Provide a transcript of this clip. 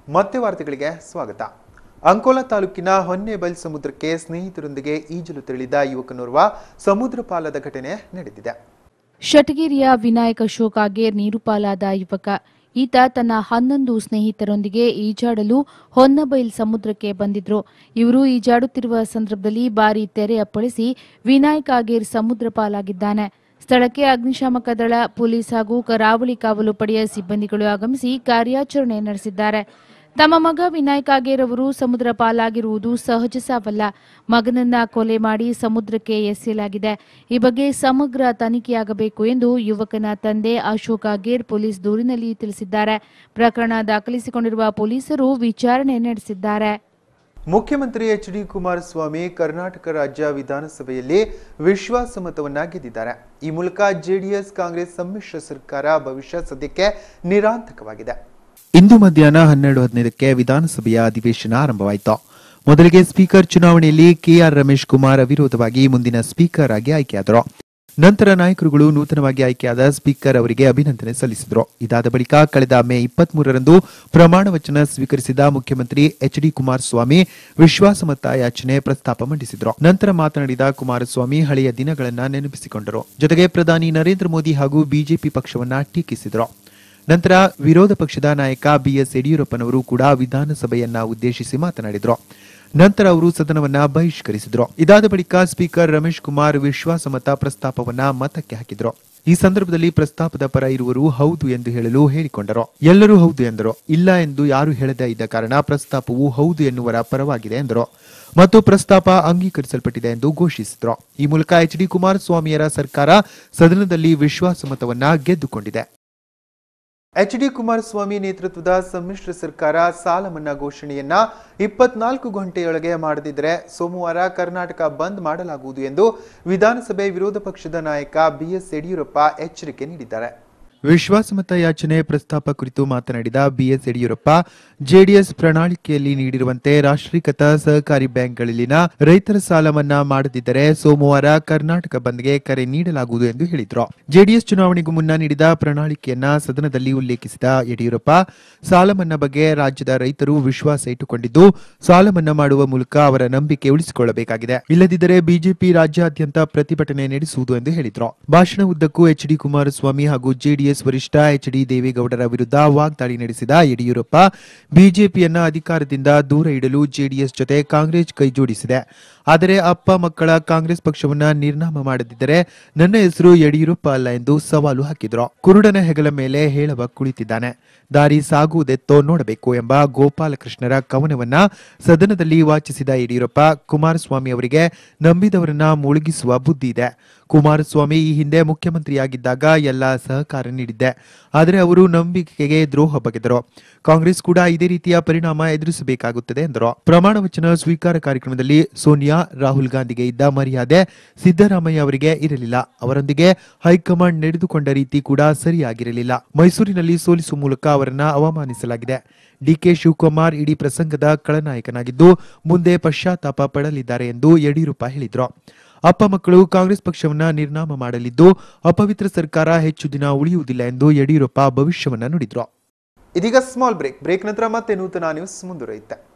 ಮತ್ತೆ ವಾರ್ತೆಗಳಿಗೆ ಸ್ವಾಗತ ಅಂಕೋಲಾ ತಾಲೂಕಿನ ಹೊನ್ನೆಬೈಲ್ ಸಮುದ್ರಕ್ಕೆ ಸ್ನೇಹಿತರೊಂದಿಗೆ ಈಜಲು ತೆರಳಿದ ಯುವಕನೋರ್ವ ಸಮುದ್ರ ಪಾಲದ ಘಟನೆ ನಡೆದಿದೆ ಶಟಗೇರಿಯ ವಿನಾಯಕ ಶೋಕಾಗೇರ್ ನೀರುಪಾಲಾದ ಯುವಕ ಈತ ತನ್ನ ಹನ್ನೊಂದು ಸ್ನೇಹಿತರೊಂದಿಗೆ ಈಜಾಡಲು ಹೊನ್ನಬೈಲ್ ಸಮುದ್ರಕ್ಕೆ ಬಂದಿದ್ರು ಇವರು ಈಜಾಡುತ್ತಿರುವ ಸಂದರ್ಭದಲ್ಲಿ ಭಾರಿ ತೆರೆ ಅಪ್ಪಳಿಸಿ ವಿನಾಯಕ್ ಆಗೇರ್ ಸಮುದ್ರ ಪಾಲಾಗಿದ್ದಾನೆ ಸ್ಥಳಕ್ಕೆ ಅಗ್ನಿಶಾಮಕ ದಳ ಪೊಲೀಸ್ ಹಾಗೂ ಕರಾವಳಿ ಕಾವಲು ಪಡೆಯ ಸಿಬ್ಬಂದಿಗಳು ಆಗಮಿಸಿ ಕಾರ್ಯಾಚರಣೆ ನಡೆಸಿದ್ದಾರೆ ತಮ್ಮ ಮಗ ವಿನಾಯಕ್ ಆಗೇರ್ ಅವರು ಸಮುದ್ರ ಪಾಲಾಗಿರುವುದು ಸಹಜ ಸಾವಲ್ಲ ಮಗನನ್ನ ಕೊಲೆ ಮಾಡಿ ಸಮುದ್ರಕ್ಕೆ ಎಸೆಯಲಾಗಿದೆ ಈ ಬಗ್ಗೆ ಸಮಗ್ರ ತನಿಖೆಯಾಗಬೇಕು ಎಂದು ಯುವಕನ ತಂದೆ ಅಶೋಕ್ ಆಗೇರ್ ಪೊಲೀಸ್ ದೂರಿನಲ್ಲಿ ತಿಳಿಸಿದ್ದಾರೆ ಪ್ರಕರಣ ದಾಖಲಿಸಿಕೊಂಡಿರುವ ಪೊಲೀಸರು ವಿಚಾರಣೆ ನಡೆಸಿದ್ದಾರೆ ಮುಖ್ಯಮಂತ್ರಿ ಎಚ್ ಡಿ ಕುಮಾರಸ್ವಾಮಿ ಕರ್ನಾಟಕ ರಾಜ್ಯ ವಿಧಾನಸಭೆಯಲ್ಲಿ ವಿಶ್ವಾಸಮತವನ್ನ ಗೆದ್ದಿದ್ದಾರೆ ಈ ಮೂಲಕ ಜೆಡಿಎಸ್ ಕಾಂಗ್ರೆಸ್ ಸಮ್ಮಿಶ್ರ ಸರ್ಕಾರ ಭವಿಷ್ಯ ಸದ್ಯಕ್ಕೆ ನಿರಾಂತಕವಾಗಿದೆ ಇಂದು ಮಧ್ಯಾಹ್ನ ಹನ್ನೆರಡು ಹದಿನೈದಕ್ಕೆ ವಿಧಾನಸಭೆಯ ಅಧಿವೇಶನ ಆರಂಭವಾಯಿತು ಮೊದಲಿಗೆ ಸ್ಪೀಕರ್ ಚುನಾವಣೆಯಲ್ಲಿ ಕೆಆರ್ ರಮೇಶ್ ಕುಮಾರ್ ಅವಿರೋಧವಾಗಿ ಮುಂದಿನ ಸ್ಪೀಕರ್ ಆಗಿ ಆಯ್ಕೆಯಾದರು ನಂತರ ನಾಯಕರುಗಳು ನೂತನವಾಗಿ ಆಯ್ಕೆಯಾದ ಸ್ಪೀಕರ್ ಅವರಿಗೆ ಅಭಿನಂದನೆ ಸಲ್ಲಿಸಿದರು ಇದಾದ ಬಳಿಕ ಕಳೆದ ಮೇ ಇಪ್ಪತ್ಮೂರರಂದು ಪ್ರಮಾಣ ವಚನ ಸ್ವೀಕರಿಸಿದ ಮುಖ್ಯಮಂತ್ರಿ ಎಚ್ ಡಿ ಕುಮಾರಸ್ವಾಮಿ ವಿಶ್ವಾಸಮತ ಯಾಚನೆ ಪ್ರಸ್ತಾಪ ಮಂಡಿಸಿದರು ನಂತರ ಮಾತನಾಡಿದ ಕುಮಾರಸ್ವಾಮಿ ಹಳೆಯ ದಿನಗಳನ್ನ ನೆನಪಿಸಿಕೊಂಡರು ಜೊತೆಗೆ ಪ್ರಧಾನಿ ನರೇಂದ್ರ ಮೋದಿ ಹಾಗೂ ಬಿಜೆಪಿ ಪಕ್ಷವನ್ನ ಟೀಕಿಸಿದರು ನಂತರ ವಿರೋಧ ಪಕ್ಷದ ನಾಯಕ ಬಿಎಸ್ ಯಡಿಯೂರಪ್ಪನವರು ಕೂಡ ವಿಧಾನಸಭೆಯನ್ನ ಉದ್ದೇಶಿಸಿ ಮಾತನಾಡಿದರು ನಂತರ ಅವರು ಸದನವನ್ನ ಬಹಿಷ್ಕರಿಸಿದರು ಇದಾದ ಬಳಿಕ ಸ್ಪೀಕರ್ ರಮೇಶ್ ಕುಮಾರ್ ವಿಶ್ವಾಸಮತ ಪ್ರಸ್ತಾಪವನ್ನ ಮತಕ್ಕೆ ಹಾಕಿದರು ಈ ಸಂದರ್ಭದಲ್ಲಿ ಪ್ರಸ್ತಾಪದ ಪರ ಇರುವರು ಹೌದು ಎಂದು ಹೇಳಲು ಹೇಳಿಕೊಂಡರು ಎಲ್ಲರೂ ಹೌದು ಎಂದರು ಇಲ್ಲ ಎಂದು ಯಾರು ಹೇಳದೇ ಇದ್ದ ಕಾರಣ ಪ್ರಸ್ತಾಪವು ಹೌದು ಎನ್ನುವರ ಪರವಾಗಿದೆ ಎಂದರು ಮತ್ತು ಪ್ರಸ್ತಾಪ ಅಂಗೀಕರಿಸಲ್ಪಟ್ಟಿದೆ ಎಂದು ಘೋಷಿಸಿದರು ಈ ಮೂಲಕ ಎಚ್ ಡಿ ಕುಮಾರಸ್ವಾಮಿಯರ ಸರ್ಕಾರ ಸದನದಲ್ಲಿ ವಿಶ್ವಾಸಮತವನ್ನ ಗೆದ್ದುಕೊಂಡಿದೆ ಎಚ್ ಡಿ ಕುಮಾರಸ್ವಾಮಿ ನೇತೃತ್ವದ ಸಮ್ಮಿಶ್ರ ಸರ್ಕಾರ ಸಾಲ ಮನ್ನಾ ಘೋಷಣೆಯನ್ನ ಇಪ್ಪತ್ನಾಲ್ಕು ಗಂಟೆಯೊಳಗೆ ಮಾಡದಿದ್ದರೆ ಸೋಮವಾರ ಕರ್ನಾಟಕ ಬಂದ್ ಮಾಡಲಾಗುವುದು ಎಂದು ವಿಧಾನಸಭೆ ವಿರೋಧ ಪಕ್ಷದ ನಾಯಕ ಬಿಎಸ್ ಯಡಿಯೂರಪ್ಪ ಎಚ್ಚರಿಕೆ ನೀಡಿದ್ದಾರೆ ವಿಶ್ವಾಸಮತ ಯಾಚನೆ ಪ್ರಸ್ತಾಪ ಕುರಿತು ಮಾತನಾಡಿದ ಬಿಎಸ್ ಯಡಿಯೂರಪ್ಪ ಜೆಡಿಎಸ್ ಪ್ರಣಾಳಿಕೆಯಲ್ಲಿ ನೀಡಿರುವಂತೆ ರಾಷ್ಟ್ರೀಕೃತ ಸಹಕಾರಿ ಬ್ಯಾಂಕ್ಗಳಲ್ಲಿನ ರೈತರ ಸಾಲ ಮನ್ನಾ ಮಾಡದಿದ್ದರೆ ಸೋಮವಾರ ಕರ್ನಾಟಕ ಬಂದ್ಗೆ ಕರೆ ನೀಡಲಾಗುವುದು ಎಂದು ಹೇಳಿದರು ಜೆಡಿಎಸ್ ಚುನಾವಣೆಗೂ ಮುನ್ನ ನೀಡಿದ ಪ್ರಣಾಳಿಕೆಯನ್ನ ಸದನದಲ್ಲಿ ಉಲ್ಲೇಖಿಸಿದ ಯಡಿಯೂರಪ್ಪ ಸಾಲ ಮನ್ನಾ ಬಗ್ಗೆ ರಾಜ್ಯದ ರೈತರು ವಿಶ್ವಾಸ ಇಟ್ಟುಕೊಂಡಿದ್ದು ಸಾಲ ಮನ್ನಾ ಮಾಡುವ ಮೂಲಕ ಅವರ ನಂಬಿಕೆ ಉಳಿಸಿಕೊಳ್ಳಬೇಕಾಗಿದೆ ಇಲ್ಲದಿದ್ದರೆ ಬಿಜೆಪಿ ರಾಜ್ಯಾದ್ಯಂತ ಪ್ರತಿಭಟನೆ ನಡೆಸುವುದು ಎಂದು ಹೇಳಿದರು ಭಾಷಣ ಉದ್ದಕ್ಕೂ ಎಚ್ ಡಿ ಕುಮಾರಸ್ವಾಮಿ ಹಾಗೂ ಜೆಡಿಎಸ್ ವರಿಷ್ಠ ಎಚ್ ಡಿ ದೇವೇಗೌಡರ ವಿರುದ್ಧ ವಾಗ್ದಾಳಿ ನಡೆಸಿದ ಯಡಿಯೂರಪ್ಪ ಬಿಜೆಪಿಯನ್ನ ಅಧಿಕಾರದಿಂದ ದೂರ ಇಡಲು ಜೆಡಿಎಸ್ ಜೊತೆ ಕಾಂಗ್ರೆಸ್ ಕೈಜೋಡಿಸಿದೆ ಆದರೆ ಅಪ್ಪ ಮಕ್ಕಳ ಕಾಂಗ್ರೆಸ್ ಪಕ್ಷವನ್ನ ನಿರ್ನಾಮ ಮಾಡದಿದ್ದರೆ ನನ್ನ ಹೆಸರು ಯಡಿಯೂರಪ್ಪ ಅಲ್ಲ ಎಂದು ಸವಾಲು ಹಾಕಿದ್ರು ಕುರುಡನ ಹೆಗಲ ಮೇಲೆ ಹೇಳವ ಕುಳಿತಿದ್ದಾನೆ ದಾರಿ ಸಾಗುವುದೆತ್ತೋ ನೋಡಬೇಕು ಎಂಬ ಗೋಪಾಲಕೃಷ್ಣರ ಕವನವನ್ನ ಸದನದಲ್ಲಿ ವಾಚಿಸಿದ ಯಡಿಯೂರಪ್ಪ ಕುಮಾರಸ್ವಾಮಿ ಅವರಿಗೆ ನಂಬಿದವರನ್ನ ಮುಳುಗಿಸುವ ಬುದ್ಧಿ ಇದೆ ಕುಮಾರಸ್ವಾಮಿ ಈ ಹಿಂದೆ ಮುಖ್ಯಮಂತ್ರಿಯಾಗಿದ್ದಾಗ ಎಲ್ಲ ಸಹಕಾರ ನೀಡಿದ್ದೆ ಆದರೆ ಅವರು ನಂಬಿಕೆಗೆ ದ್ರೋಹ ಬಗೆದರು ಕಾಂಗ್ರೆಸ್ ಕೂಡ ಇದೇ ರೀತಿಯ ಪರಿಣಾಮ ಎದುರಿಸಬೇಕಾಗುತ್ತದೆ ಎಂದರು ಪ್ರಮಾಣ ವಚನ ಸ್ವೀಕಾರ ಕಾರ್ಯಕ್ರಮದಲ್ಲಿ ಸೋನಿಯಾ ರಾಹುಲ್ ಗಾಂಧಿಗೆ ಇದ್ದ ಮರ್ಯಾದೆ ಸಿದ್ದರಾಮಯ್ಯ ಅವರಿಗೆ ಇರಲಿಲ್ಲ ಅವರೊಂದಿಗೆ ಹೈಕಮಾಂಡ್ ನಡೆದುಕೊಂಡ ರೀತಿ ಕೂಡ ಸರಿಯಾಗಿರಲಿಲ್ಲ ಮೈಸೂರಿನಲ್ಲಿ ಸೋಲಿಸುವ ಮೂಲಕ ಅವರನ್ನ ಅವಮಾನಿಸಲಾಗಿದೆ ಡಿಕೆ ಶಿವಕುಮಾರ್ ಇಡೀ ಪ್ರಸಂಗದ ಖಳನಾಯಕನಾಗಿದ್ದು ಮುಂದೆ ಪಶ್ಚಾತ್ತಾಪ ಪಡಲಿದ್ದಾರೆ ಎಂದು ಯಡಿಯೂರಪ್ಪ ಹೇಳಿದ್ರು ಅಪ್ಪ ಮಕ್ಕಳು ಕಾಂಗ್ರೆಸ್ ಪಕ್ಷವನ್ನ ನಿರ್ನಾಮ ಮಾಡಲಿದ್ದು ಅಪವಿತ್ರ ಸರ್ಕಾರ ಹೆಚ್ಚು ದಿನ ಉಳಿಯುವುದಿಲ್ಲ ಎಂದು ಯಡಿಯೂರಪ್ಪ ಭವಿಷ್ಯವನ್ನ ನುಡಿದ್ರು ಇದೀಗ ಸ್ಮಾಲ್ ಬ್ರೇಕ್ ಬ್ರೇಕ್ ನಂತರ ಮತ್ತೆ ನೂತನ ನ್ಯೂಸ್ ಮುಂದುವರಿಯುತ್ತೆ